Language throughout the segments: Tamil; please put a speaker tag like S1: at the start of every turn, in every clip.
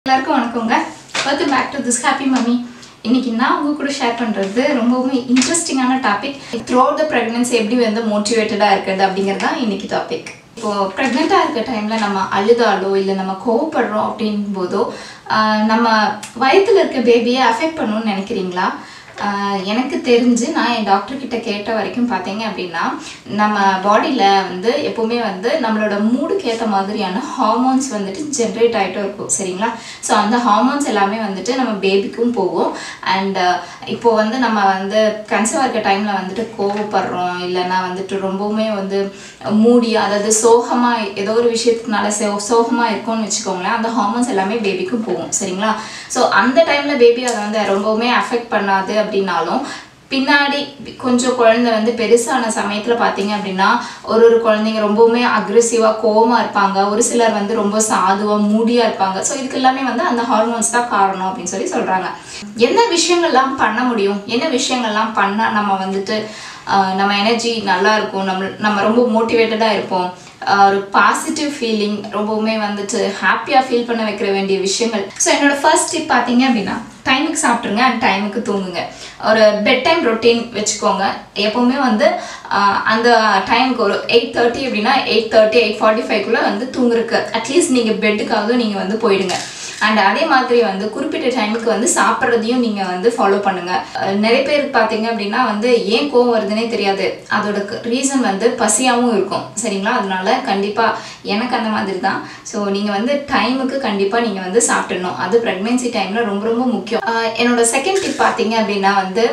S1: எல்லாருக்கும் வணக்கங்க welcome back to this happy mummy இன்னைக்கு நான் உங்க கூட ஷேர் பண்றது ரொம்பவுமே இன்ட்ரெஸ்டிங்கான டாபிக் த்ரூ த ப்ரெக்னன்சி எப்படி வந்து மோட்டிவேட்டடாக இருக்கிறது அப்படிங்கிறது தான் இன்னைக்கு டாபிக் இப்போ ப்ரெக்னெண்ட்டாக இருக்க டைமில் நம்ம அழுதாலோ இல்லை நம்ம கோவப்படுறோம் அப்படின் போதோ ஆஹ் நம்ம வயித்துல இருக்க பேபியை அஃபெக்ட் பண்ணணும்னு நினைக்கிறீங்களா ஆஹ் எனக்கு தெரிஞ்சு நான் என் டாக்டர் கிட்ட கேட்ட வரைக்கும் பார்த்தீங்க அப்படின்னா நம்ம பாடியில் வந்து எப்போவுமே வந்து நம்மளோட மூடுக்கு ஏற்ற மாதிரியான ஹார்மோன்ஸ் வந்துட்டு ஜென்ரேட் ஆகிட்டும் இருக்கும் சரிங்களா ஸோ அந்த ஹார்மோன்ஸ் எல்லாமே வந்துட்டு நம்ம பேபிக்கும் போகும் அண்ட் இப்போ வந்து நம்ம வந்து கன்சீவாக இருக்க டைமில் வந்துட்டு கோவப்படுறோம் இல்லைன்னா வந்துட்டு ரொம்பவுமே வந்து மூடி அதாவது சோகமாக ஏதோ ஒரு விஷயத்துக்குனால சோ சோகமாக இருக்கும்னு வச்சுக்கோங்களேன் அந்த ஹார்மோன்ஸ் எல்லாமே பேபிக்கும் போகும் சரிங்களா ஸோ அந்த டைமில் பேபி அதை வந்து ரொம்பவுமே அஃபெக்ட் பண்ணாது அப்படின்னாலும் பின்னாடி கொஞ்சம் குழந்தை வந்து பெருசான சமயத்தில் பார்த்தீங்க அப்படின்னா ஒரு ஒரு குழந்தைங்க ரொம்பவுமே அக்ரெசிவாக கோவமாக இருப்பாங்க ஒரு சிலர் வந்து ரொம்ப சாதுவாக மூடியாக இருப்பாங்க ஸோ இதுக்கு எல்லாமே வந்து அந்த ஹார்மோன்ஸ் தான் காரணம் அப்படின்னு சொல்லி சொல்கிறாங்க என்ன விஷயங்கள்லாம் பண்ண முடியும் என்ன விஷயங்கள்லாம் பண்ணால் நம்ம வந்துட்டு ஆஹ், நம்ம எனர்ஜி நல்லா இருக்கும் நம்ம நம்ம ரொம்ப மோட்டிவேட்டடாக இருப்போம் ஆஹ், ஒரு பாசிட்டிவ் ஃபீலிங் ரொம்பவுமே வந்துட்டு ஹாப்பியாக ஃபீல் பண்ண வைக்கிற வேண்டிய விஷயங்கள் ஸோ என்னோட ஃபர்ஸ்ட் டிப் பார்த்தீங்க அப்படின்னா டைமுக்கு சாப்பிட்ருங்க அண்ட் டைமுக்கு தூங்குங்க ஒரு பெட் டைம் ரொட்டீன் வச்சுக்கோங்க எப்போவுமே வந்து ஆஹ், அந்த டைமுக்கு ஒரு எயிட் தேர்ட்டி அப்படின்னா எயிட் தேர்ட்டி எயிட் ஃபார்ட்டி ஃபைவ்க்குள்ளே வந்து தூங்குறதுக்கு அட்லீஸ்ட் நீங்கள் பெட்டுக்காவது நீங்கள் வந்து போயிடுங்க அண்ட் அதே மாதிரி வந்து குறிப்பிட்ட டைமுக்கு வந்து சாப்பிட்றதையும் நீங்கள் வந்து ஃபாலோ பண்ணுங்க அஹ் நிறைய பேருக்கு பார்த்தீங்க அப்படின்னா வந்து ஏன் கோவம் வருதுன்னே தெரியாது அதோட ரீசன் வந்து பசியாகவும் இருக்கும் சரிங்களா அதனால கண்டிப்பாக எனக்கு அந்த மாதிரி தான் ஸோ நீங்கள் வந்து டைமுக்கு கண்டிப்பாக நீங்கள் வந்து சாப்பிடணும் அது ப்ரெக்னென்சி டைமில் ரொம்ப ரொம்ப முக்கியம் அஹ் என்னோட செகண்ட் டிப் பார்த்தீங்க அப்படின்னா வந்து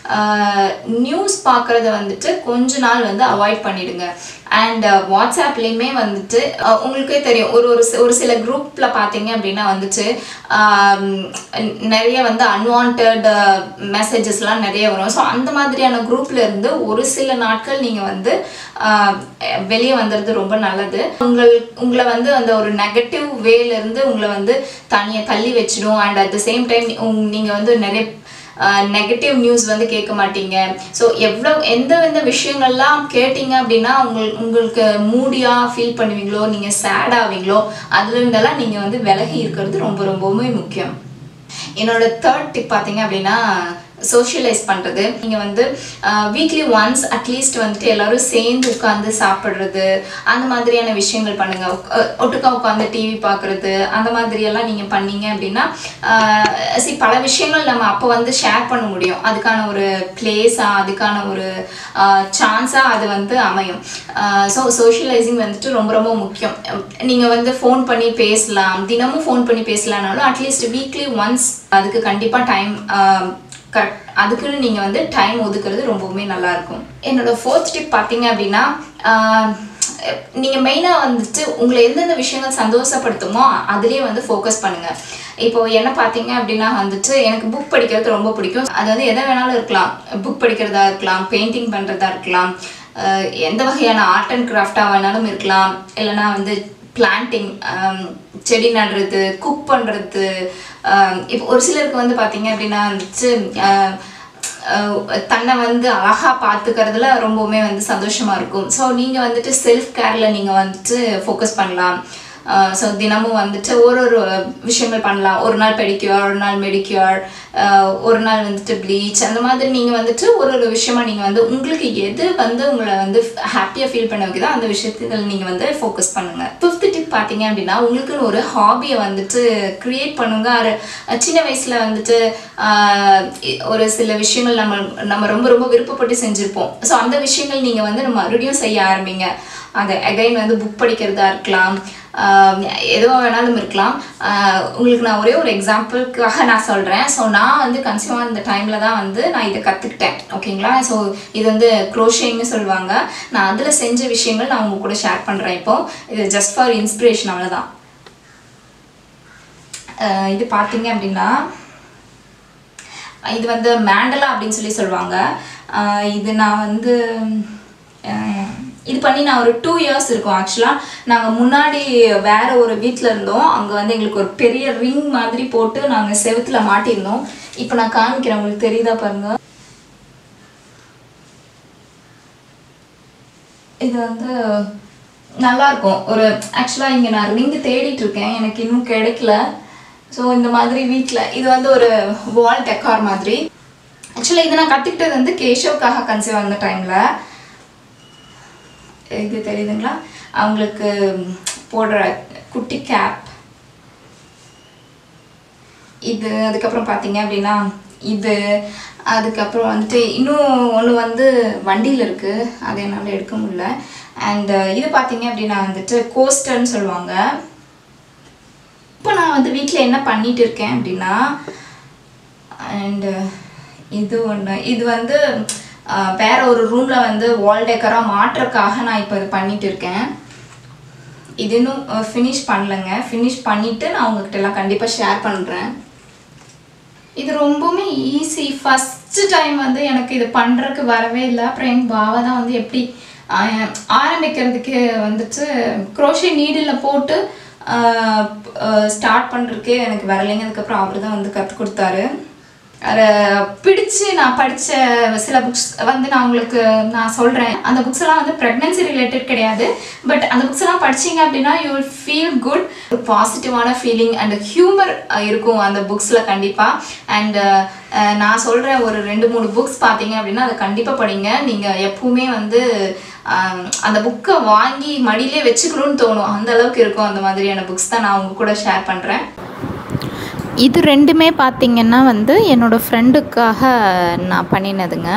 S1: நியூஸ் பார்க்குறத வந்துட்டு கொஞ்ச நாள் வந்து அவாய்ட் பண்ணிடுங்க அண்ட் வாட்ஸ்அப்லேயுமே வந்துட்டு அஹ் உங்களுக்கே தெரியும் ஒரு ஒரு சி- ஒரு சில குரூப்பில் பார்த்தீங்க அப்படின்னா வந்துட்டு ஆம், நிறைய வந்து அன்வான்ட் மெசேஜஸ்லாம் நிறைய வரும் ஸோ அந்த மாதிரியான குரூப்ல இருந்து ஒரு சில நாட்கள் நீங்கள் வந்து வெளியே வந்துடுறது ரொம்ப நல்லது உங்கள் உங்களை வந்து அந்த ஒரு நெகட்டிவ் வேலேருந்து உங்களை வந்து தனியாக தள்ளி வச்சிடும் and at the same time நீங்கள் வந்து நிறைய நெகட்டிவ் நியூஸ் வந்து கேட்க மாட்டீங்க ஸோ எவ்வளோ எந்த எந்த விஷயங்கள்லாம் கேட்டீங்க அப்படின்னா உங்கள் உங்களுக்கு மூடியாக ஃபீல் பண்ணுவீங்களோ நீங்கள் சேட் ஆவீங்களோ அதுல இருந்தெல்லாம் நீங்கள் வந்து விலகி இருக்கிறது ரொம்ப ரொம்பவுமே முக்கியம் என்னோட தேர்ட் டிப் பார்த்தீங்க அப்படின்னா சோஷியலைஸ் பண்ணுறது நீங்கள் வந்து வீக்லி ஒன்ஸ் அட்லீஸ்ட் வந்துட்டு எல்லாரும் சேர்ந்து உட்காந்து சாப்பிட்றது அந்த மாதிரியான விஷயங்கள் பண்ணுங்கள் ஒட்டுக்கா உட்காந்து டிவி பார்க்குறது அந்த மாதிரியெல்லாம் நீங்கள் பண்ணீங்க அப்படின்னா சி பல விஷயங்கள் நம்ம அப்போ வந்து ஷேர் பண்ண முடியும் அதுக்கான ஒரு பிளேஸாக அதுக்கான ஒரு சான்ஸாக அது வந்து அமையும் ஸோ சோஷியலைசிங் வந்துட்டு ரொம்ப ரொம்ப முக்கியம் நீங்கள் வந்து ஃபோன் பண்ணி பேசலாம் தினமும் ஃபோன் பண்ணி பேசலானாலும் அட்லீஸ்ட் வீக்லி ஒன்ஸ் அதுக்கு கண்டிப்பாக டைம் கட் அதுக்குன்னு நீங்கள் வந்து டைம் ஒதுக்குறது ரொம்பவுமே நல்லா இருக்கும் என்னோட ஃபோர்த் டிப் பார்த்தீங்க அப்படின்னா நீங்கள் மெயினாக வந்துட்டு உங்களை எந்தெந்த விஷயங்கள் சந்தோஷப்படுத்துமோ அதுலேயே வந்து ஃபோக்கஸ் பண்ணுங்கள் இப்போ என்ன பார்த்தீங்க அப்படின்னா வந்துட்டு எனக்கு புக் படிக்கிறது ரொம்ப பிடிக்கும் அது வந்து எதை வேணாலும் இருக்கலாம் புக் படிக்கிறதா இருக்கலாம் பெயிண்டிங் பண்ணுறதா இருக்கலாம் அஹ் எந்த வகையான ஆர்ட் அண்ட் கிராஃப்டாக வேணாலும் இருக்கலாம் இல்லைன்னா வந்து பிளான்டிங் செடி நடுறது குக் பண்ணுறது இப்போ ஒரு சிலருக்கு வந்து பார்த்தீங்க அப்படின்னா வந்துட்டு அஹ், அஹ், தன்னை வந்து அழகாக பார்த்துக்கிறதுல ரொம்பவுமே வந்து சந்தோஷமாக இருக்கும் ஸோ நீங்கள் வந்துட்டு செல்ஃப் கேரில் நீங்கள் வந்துட்டு ஃபோக்கஸ் பண்ணலாம் ஸோ தினமும் வந்துட்டு ஒரு ஒரு விஷயங்கள் பண்ணலாம் ஒரு நாள் பெடிக்யூர் ஒரு நாள் மெடிக்யூர் ஒரு நாள் வந்துட்டு ப்ளீச் அந்த மாதிரி நீங்கள் வந்துட்டு ஒரு ஒரு விஷயமா நீங்கள் வந்து உங்களுக்கு எது வந்து உங்களை வந்து ஹாப்பியாக ஃபீல் பண்ண வைக்குதோ அந்த விஷயத்தில் நீங்கள் வந்து ஃபோக்கஸ் பண்ணுங்கள் ஃபிஃப்த் டிப் பார்த்தீங்க அப்படின்னா உங்களுக்குன்னு ஒரு ஹாபியை வந்துட்டு க்ரியேட் பண்ணுங்க அது சின்ன வயசில் வந்துட்டு ஆஹ், இ- ஒரு சில விஷயங்கள் நம்ம நம்ம ரொம்ப ரொம்ப விருப்பப்பட்டு செஞ்சுருப்போம் ஸோ அந்த விஷயங்கள் நீங்கள் வந்து நம்ம மறுபடியும் செய்ய ஆரம்பிங்க அந்த அகைன் வந்து புக் படிக்கிறதா இருக்கலாம் ஆஹ் எதுவாக வேணாலும் இருக்கலாம் ஆஹ் உங்களுக்கு நான் ஒரே ஒரு எக்ஸாம்பிளுக்காக நான் சொல்கிறேன் ஸோ நான் வந்து கன்சியூமர் இருந்த டைமில் தான் வந்து நான் இதை கற்றுக்கிட்டேன் ஓகேங்களா ஸோ இது வந்து க்ரோஷிங்னு சொல்லுவாங்க நான் அதில் செஞ்ச விஷயங்கள் நான் உங்க கூட ஷேர் பண்ணுறேன் இப்போ இது ஜஸ்ட் ஃபார் இன்ஸ்பிரேஷன் அவ்வளோதான் ஆஹ் இது பார்த்தீங்க அப்படின்னா இது வந்து மேண்டலா அப்படின்னு சொல்லி சொல்லுவாங்க ஆஹ் இது நான் வந்து ஆஹ் இது பண்ணி நான் ஒரு டூ இயர்ஸ் இருக்கும் ஆக்சுவலாக நாங்கள் முன்னாடி வேற ஒரு வீட்டில் இருந்தோம் அங்கே வந்து எங்களுக்கு ஒரு பெரிய ரிங் மாதிரி போட்டு நாங்கள் செவுத்துல மாட்டியிருந்தோம் இப்போ நான் காமிக்கிறேன் உங்களுக்கு தெரியுதா பாருங்க இது வந்து நல்லா இருக்கும் ஒரு ஆக்சுவலாக இங்கே நான் ரிங்கு தேடிட்டு இருக்கேன் எனக்கு இன்னும் கிடைக்கல ஸோ இந்த மாதிரி வீட்டில் இது வந்து ஒரு வால் டெக்கார் மாதிரி ஆக்சுவலாக இதை நான் கற்றுக்கிட்டது வந்து கேஷவ்க்காக கன்சீவ் ஆன டைமில் இது தெரியுதுங்களா அவங்களுக்கு போடுற குட்டி கேப் இது அதுக்கப்புறம் பார்த்தீங்க அப்படின்னா இது அதுக்கப்புறம் வந்துட்டு இன்னும் ஒன்று வந்து வண்டியில் இருக்குது அதை என்னால் எடுக்க முடியல அண்ட் இது பார்த்தீங்க அப்படின்னா வந்துட்டு கோஸ்டர்னு சொல்லுவாங்க இப்போ நான் வந்து வீட்டில் என்ன பண்ணிட்டு இருக்கேன் அப்படின்னா அண்டு இது ஒன்று இது வந்து அஹ், வேற ஒரு ரூமில் வந்து வால் டெக்கராக மாற்றுறதுக்காக நான் இப்போ இது பண்ணிட்டு இருக்கேன் இது இன்னும் ஃபினிஷ் பண்ணலைங்க ஃபினிஷ் பண்ணிவிட்டு நான் உங்ககிட்ட எல்லாம் கண்டிப்பாக ஷேர் பண்ணுறேன் இது ரொம்பவுமே ஈஸி ஃபஸ்ட்டு டைம் வந்து எனக்கு இது பண்ணுறதுக்கு வரவே இல்லை அப்புறம் எங்கள் பாவா தான் வந்து எப்படி ஆஹ், ஆரம்பிக்கிறதுக்கு வந்துட்டு க்ரோஷே நீடில் போட்டு ஸ்டார்ட் பண்ணுறதுக்கே எனக்கு வரலைங்க அதுக்கப்புறம் அவர் தான் வந்து கற்றுக் கொடுத்தாரு அதை பிடிச்சு நான் படித்த சில புக்ஸ் வந்து நான் உங்களுக்கு நான் சொல்கிறேன் அந்த புக்ஸ் எல்லாம் வந்து ப்ரெக்னென்சி ரிலேட்டட் கிடையாது பட் அந்த புக்ஸ் எல்லாம் படிச்சீங்க அப்படின்னா யூ வில் ஃபீல் குட் ஒரு பாசிட்டிவான ஃபீலிங் அண்ட் ஹியூமர் இருக்கும் அந்த புக்ஸில் கண்டிப்பாக அண்ட் நான் சொல்கிற ஒரு ரெண்டு மூணு புக்ஸ் பார்த்தீங்க அப்படின்னா அதை கண்டிப்பாக படிங்க நீங்கள் எப்பவுமே வந்து ஆஹ், அந்த புக்கை வாங்கி மடியிலே வச்சுக்கணும்னு தோணும் அந்த அளவுக்கு இருக்கும் அந்த மாதிரியான புக்ஸ் தான் நான் உங்க கூட ஷேர் பண்ணுறேன்
S2: இது ரெண்டுமே பார்த்தீங்கன்னா வந்து என்னோடய ஃப்ரெண்டுக்காக நான் பண்ணினதுங்க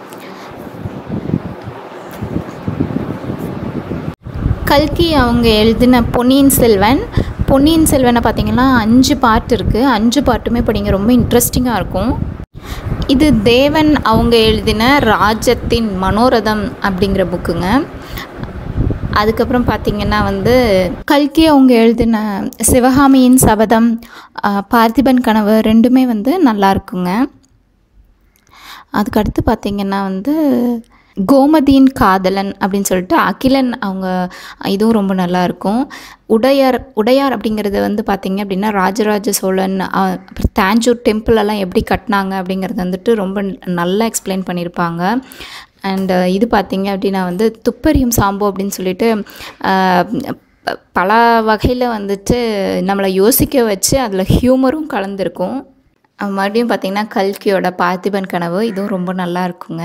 S2: கல்கி அவங்க எழுதின பொன்னியின் செல்வன் பொன்னியின் செல்வனை பார்த்தீங்கன்னா அஞ்சு பார்ட் இருக்குது அஞ்சு பார்ட்டுமே படிங்க ரொம்ப இன்ட்ரெஸ்டிங்காக இருக்கும் இது தேவன் அவங்க எழுதின ராஜத்தின் மனோரதம் அப்படிங்கிற புக்குங்க அதுக்கப்புறம் பார்த்தீங்கன்னா வந்து கல்கி அவங்க எழுதின சிவகாமியின் சபதம் ஆஹ், பார்த்திபன் கனவு ரெண்டுமே வந்து நல்லா இருக்குங்க அதுக்கடுத்து பார்த்தீங்கன்னா வந்து கோமதியின் காதலன் அப்படின்னு சொல்லிட்டு அகிலன் அவங்க இதுவும் ரொம்ப நல்லா இருக்கும் உடையார் உடையார் அப்படிங்கிறது வந்து பார்த்தீங்க அப்படின்னா ராஜராஜ சோழன் அஹ், அப்புறம் தேஞ்சூர் டெம்பிள் எல்லாம் எப்படி கட்டினாங்க அப்படிங்கிறது வந்துட்டு ரொம்ப நல்லா எக்ஸ்பிளைன் பண்ணியிருப்பாங்க அண்ட் இது பார்த்தீங்க அப்படின்னா வந்து துப்பறியும் சாம்பு அப்படின்னு சொல்லிட்டு அஹ், ப- பல வகையில் வந்துட்டு நம்மளை யோசிக்க வச்சு அதில் ஹியூமரும் கலந்துருக்கும் அஹ் மறுபடியும் பார்த்தீங்கன்னா கல்கியோட பார்த்திபன் கனவு இதுவும் ரொம்ப நல்லா இருக்குங்க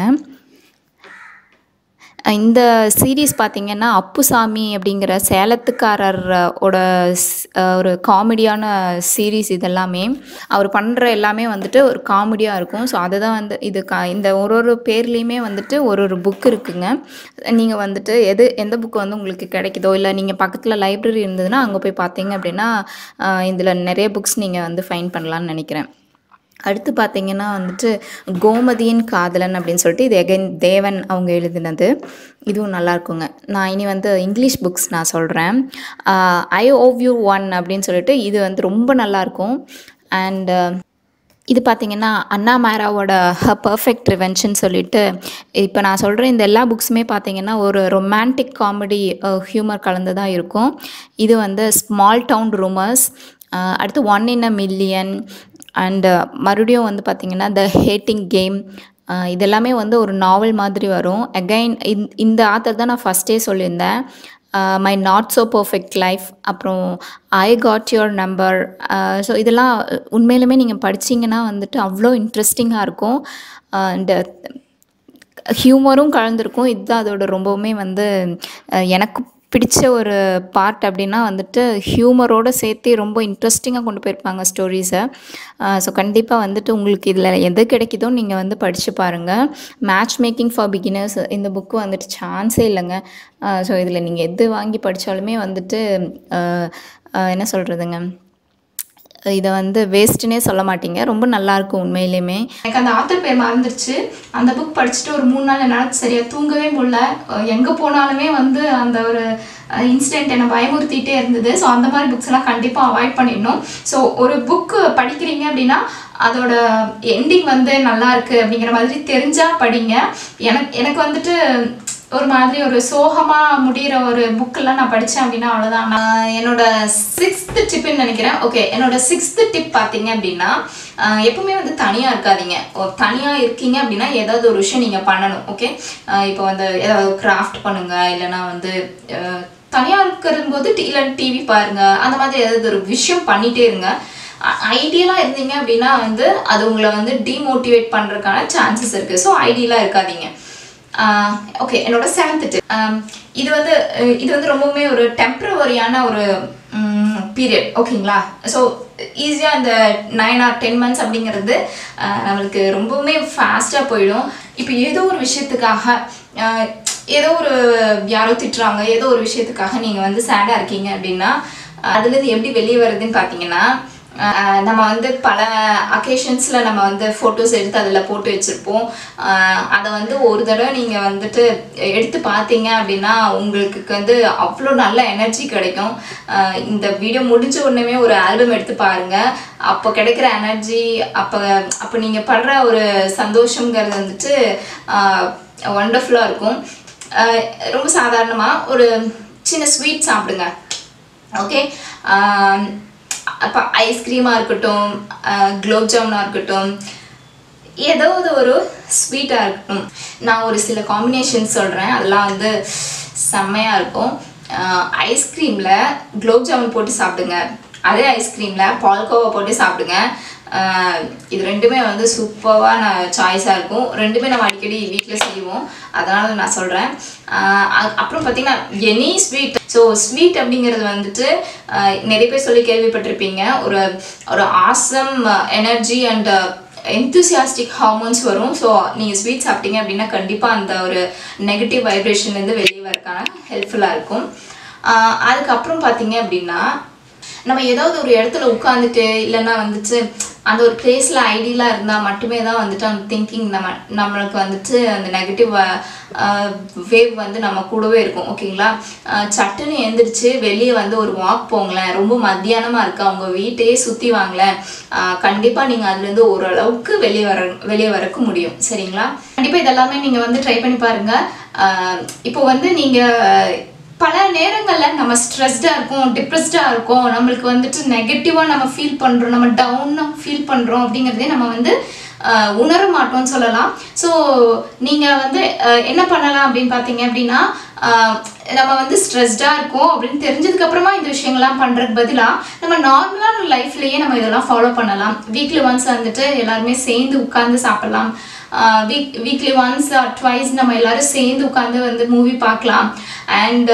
S2: அஹ் இந்த சீரீஸ் பார்த்தீங்கன்னா அப்புசாமி அப்படிங்கிற சேலத்துக்காரர் ஓட ஸ்- அஹ் ஒரு காமெடியான சீரீஸ் இதெல்லாமே அவர் பண்ணுற எல்லாமே வந்துட்டு ஒரு காமெடியாக இருக்கும் ஸோ அதை தான் வந்து இது கா இந்த ஒரு ஒரு பேர்லேயுமே வந்துட்டு ஒரு ஒரு புக் இருக்குங்க நீங்கள் வந்துட்டு எது எந்த புக்கு வந்து உங்களுக்கு கிடைக்குதோ இல்லை நீங்கள் பக்கத்தில் லைப்ரரி இருந்ததுன்னா அங்கே போய் பார்த்தீங்க அப்படின்னா இதில் நிறைய புக்ஸ் நீங்கள் வந்து ஃபைன் பண்ணலான்னு நினைக்கிறேன் அடுத்து பார்த்தீங்கன்னா வந்துட்டு கோமதியின் காதலன் அப்படின்னு சொல்லிட்டு இது எகைன் தேவன் அவங்க எழுதினது இதுவும் நல்லா இருக்குங்க நான் இனி வந்து இங்கிலீஷ் புக்ஸ் நான் சொல்கிறேன் ஐ ஓவ் யூ ஒன் அப்படின்னு சொல்லிட்டு இது வந்து ரொம்ப நல்லாயிருக்கும் அண்ட் இது பார்த்தீங்கன்னா அண்ணா மேராவோட ஹ பர்ஃபெக்ட் ரிவென்ஷன் சொல்லிட்டு இப்போ நான் சொல்கிற இந்த எல்லா புக்ஸுமே பார்த்தீங்கன்னா ஒரு ரொமான்டிக் காமெடி ஹியூமர் கலந்து தான் இருக்கும் இது வந்து ஸ்மால் டவுன் ரூமர்ஸ் அடுத்து one in a million and மறுபடியும் வந்து பார்த்திங்கன்னா த ஹேட்டிங் கேம் இதெல்லாமே வந்து ஒரு நாவல் மாதிரி வரும் அகைன் இந்த ஆத்தர் தான் நான் ஃபஸ்ட்டே சொல்லியிருந்தேன் my not so perfect life அப்புறம் I got your number so இதெல்லாம் உண்மையிலுமே நீங்கள் படிச்சீங்கன்னா வந்துட்டு அவ்வளோ இன்ட்ரெஸ்டிங்காக இருக்கும் அண்ட் ஹியூமரும் கலந்துருக்கும் இதுதான் அதோட ரொம்பவுமே வந்து அஹ், எனக்கு பிடிச்ச ஒரு பார்ட் அப்படின்னா வந்துட்டு ஹியூமரோடு சேர்த்து ரொம்ப இன்ட்ரெஸ்டிங்காக கொண்டு போயிருப்பாங்க ஸ்டோரிஸை ஸோ கண்டிப்பாக வந்துட்டு உங்களுக்கு இதில் எது கிடைக்குதோ நீங்கள் வந்து படித்து பாருங்கள் மேட்ச் மேக்கிங் ஃபார் பிகினர்ஸ் இந்த புக்கு வந்துட்டு சான்ஸே இல்லைங்க ஸோ இதில் நீங்கள் எது வாங்கி படித்தாலுமே வந்துட்டு அஹ், அஹ், என்ன சொல்கிறதுங்க இதை வந்து வேஸ்ட்டுன்னே சொல்ல மாட்டீங்க ரொம்ப நல்லாயிருக்கும் உண்மையிலேயுமே
S1: எனக்கு அந்த ஆத்தர் பேர் மறந்துருச்சு அந்த புக் படிச்சுட்டு ஒரு மூணு நாள் என்னால் சரியாக தூங்கவே முடியல எங்கே போனாலுமே வந்து அந்த ஒரு இன்சிடென்ட் என்னை பயமுறுத்திட்டே இருந்தது ஸோ அந்த மாதிரி புக்ஸ் எல்லாம் கண்டிப்பாக அவாய்ட் பண்ணிடணும் ஸோ ஒரு புக்கு படிக்கிறீங்க அப்படின்னா அதோட எண்டிங் வந்து நல்லா இருக்கு அப்படிங்கிற மாதிரி தெரிஞ்சா படிங்க எனக்கு எனக்கு வந்துட்டு ஒரு மாதிரி ஒரு சோகமா முடிகிற ஒரு புக்கெல்லாம் நான் படித்தேன் அப்படின்னா அவ்வளோதான் நான் என்னோட சிக்ஸ்த்து டிப்புன்னு நினைக்கிறேன் ஓகே என்னோட சிக்ஸ்த்து டிப் பார்த்தீங்க அப்படின்னா ஆஹ் எப்பவுமே வந்து தனியாக இருக்காதீங்க தனியாக இருக்கீங்க அப்படின்னா ஏதாவது ஒரு விஷயம் நீங்கள் பண்ணணும் ஓகே இப்போ வந்து ஏதாவது கிராஃப்ட் பண்ணுங்க இல்லைன்னா வந்து ஆஹ் தனியாக இருக்கிற போது டி- இல்லை டிவி பாருங்க அந்த மாதிரி ஏதாவது ஒரு விஷயம் பண்ணிட்டே இருங்க ஐடியலாக இருந்தீங்க அப்படின்னா வந்து அது உங்களை வந்து டிமோட்டிவேட் பண்ணுறதுக்கான சான்சஸ் இருக்குது ஸோ ஐடியலாக இருக்காதீங்க ஓகே என்னோட செவன்த் இது வந்து அஹ் இது வந்து ரொம்பவுமே ஒரு டெம்ப்ரவரியான ஒரு பீரியட் ஓகேங்களா ஸோ ஈஸியாக இந்த நைன் ஆர் டென் மந்த்ஸ் அப்படிங்கிறது அஹ், நம்மளுக்கு ரொம்பவுமே ஃபாஸ்ட்டாக போயிடும் இப்போ ஏதோ ஒரு விஷயத்துக்காக அஹ், ஏதோ ஒரு யாரோ திட்டுறாங்க ஏதோ ஒரு விஷயத்துக்காக நீங்கள் வந்து சேடாக இருக்கீங்க அப்படின்னா அதுலேருந்து எப்படி வெளியே வருதுன்னு பார்த்தீங்கன்னா ஆஹ் நம்ம வந்து பல அக்கேஷன்ஸில் நம்ம வந்து ஃபோட்டோஸ் எடுத்து அதில் போட்டு வச்சுருப்போம் அதை வந்து ஒரு தடவை நீங்கள் வந்துட்டு எடுத்து பார்த்தீங்க அப்படின்னா உங்களுக்கு வந்து அவ்வளோ நல்ல எனர்ஜி கிடைக்கும் ஆஹ் இந்த வீடியோ முடிஞ்ச உடனே ஒரு ஆல்பம் எடுத்து பாருங்கள் அப்போ கிடைக்கிற எனர்ஜி அப்போ அப்போ நீங்கள் படுற ஒரு சந்தோஷங்கிறது வந்துட்டு ஒண்டர்ஃபுல்லாக இருக்கும் ஆஹ் ரொம்ப சாதாரணமாக ஒரு சின்ன ஸ்வீட் சாப்பிடுங்க ஓகே அப்போ ஐஸ்கிரீமாக இருக்கட்டும் குலோப் ஜாமுனாக இருக்கட்டும் ஏதாவது ஒரு ஸ்வீட்டாக இருக்கட்டும் நான் ஒரு சில காம்பினேஷன் சொல்கிறேன் அதெல்லாம் வந்து செம்மையாக இருக்கும் ஐஸ்கிரீமில் குலோப் ஜாமுன் போட்டு சாப்பிடுங்க அதே ஐஸ்கிரீமில் பால்கோவா போட்டு சாப்பிடுங்க ஆஹ் இது ரெண்டுமே வந்து சூப்பரான சாய்ஸாக இருக்கும் ரெண்டுமே நம்ம அடிக்கடி வீட்டில் செய்வோம் அதனால் நான் சொல்கிறேன் அப்புறம் பார்த்தீங்கன்னா எனி ஸ்வீட் ஸோ ஸ்வீட் அப்படிங்கிறது வந்துட்டு ஆஹ் நிறைய பேர் சொல்லி கேள்விப்பட்டிருப்பீங்க ஒரு ஒரு awesome energy and enthusiastic hormones வரும் ஸோ நீங்கள் ஸ்வீட் சாப்பிட்டீங்க அப்படின்னா கண்டிப்பாக அந்த ஒரு நெகட்டிவ் வைப்ரேஷன்லேருந்து வெளியே வரக்கான ஹெல்ப்ஃபுல்லாக இருக்கும் ஆஹ் அதுக்கப்புறம் பார்த்தீங்க அப்படின்னா நம்ம ஏதாவது ஒரு இடத்துல உட்காந்துட்டு இல்லைன்னா வந்துட்டு அந்த ஒரு பிளேஸில் ஐடியலாக இருந்தால் மட்டுமே தான் வந்துட்டு அந்த திங்கிங் நம்ம நம்மளுக்கு வந்துட்டு அந்த நெகட்டிவ் வேவ் வந்து நம்ம கூடவே இருக்கும் ஓகேங்களா அஹ் சட்டுன்னு எந்திரிச்சு வெளியே வந்து ஒரு வாக் போங்களேன் ரொம்ப மத்தியானமாக இருக்கு அவங்க வீட்டையே சுற்றி வாங்களேன் கண்டிப்பாக நீங்கள் அதுலேருந்து ஓரளவுக்கு வெளியே வர வெளியே வரக்கு முடியும் சரிங்களா கண்டிப்பாக இதெல்லாமே நீங்கள் வந்து ட்ரை பண்ணி பாருங்கள் இப்போ வந்து நீங்கள் பல நேரங்களில் நம்ம ஸ்ட்ரெஸ்டாக இருக்கோம் டிப்ரெஸ்டாக இருக்கோம் நம்மளுக்கு வந்துட்டு நெகட்டிவாக நம்ம ஃபீல் பண்ணுறோம் நம்ம டவுனாக ஃபீல் பண்ணுறோம் அப்படிங்கிறதே நம்ம வந்து ஆஹ், உணர மாட்டோம்னு சொல்லலாம் ஸோ நீங்கள் வந்து ஆஹ், என்ன பண்ணலாம் அப்படின்னு பார்த்தீங்க அப்படின்னா ஆஹ், நம்ம வந்து ஸ்ட்ரெஸ்டாக இருக்கோம் அப்படின்னு தெரிஞ்சதுக்கு அப்புறமா இந்த விஷயங்கள்லாம் பண்ணுறதுக்கு பதிலாக நம்ம நார்மலான லைஃப்லேயே நம்ம இதெல்லாம் ஃபாலோ பண்ணலாம் வீக்லி ஒன்ஸ் வந்துட்டு எல்லாருமே சேர்ந்து உட்கார்ந்து சாப்பிடலாம் week weekly once or twice நம்ம எல்லாரும் சேர்ந்து உட்காந்து வந்து மூவி பார்க்கலாம் அண்ட்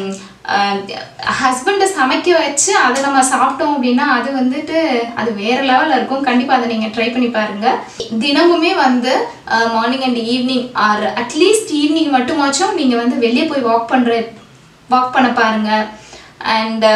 S1: ஹஸ்பண்டை சமைக்க வச்சு அதை நம்ம சாப்பிட்டோம் அப்படின்னா அது வந்துட்டு அது வேற லெவலில் இருக்கும் கண்டிப்பாக அதை நீங்கள் ட்ரை பண்ணி பாருங்க தினமுமே வந்து morning and evening or at least evening மட்டுமாச்சும் நீங்கள் வந்து வெளியே போய் வாக் பண்ணுற வாக் பண்ண பாருங்க அண்ட்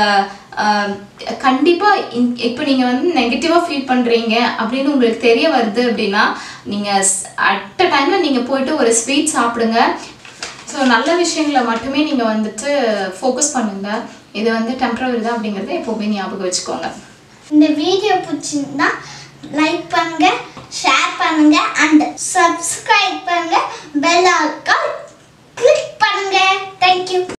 S1: கண்டிப்பாக இப்போ நீங்கள் வந்து நெகட்டிவாக ஃபீல் பண்ணுறீங்க அப்படின்னு உங்களுக்கு தெரிய வருது அப்படின்னா நீங்கள் அட் அ டைமில் நீங்கள் போயிட்டு ஒரு ஸ்வீட் சாப்பிடுங்க ஸோ நல்ல விஷயங்களை மட்டுமே நீங்கள் வந்துட்டு ஃபோக்கஸ் பண்ணுங்க இது வந்து டெம்பரவரி தான் அப்படிங்கிறத எப்போவுமே ஞாபகம் வச்சுக்கோங்க
S3: இந்த வீடியோ பிடிச்சிருந்தா லைக் பண்ணுங்க ஷேர் பண்ணுங்க அண்ட் சப்ஸ்கிரைப் பண்ணுங்க பெல் ஐக்கான் கிளிக் பண்ணுங்க தேங்க்யூ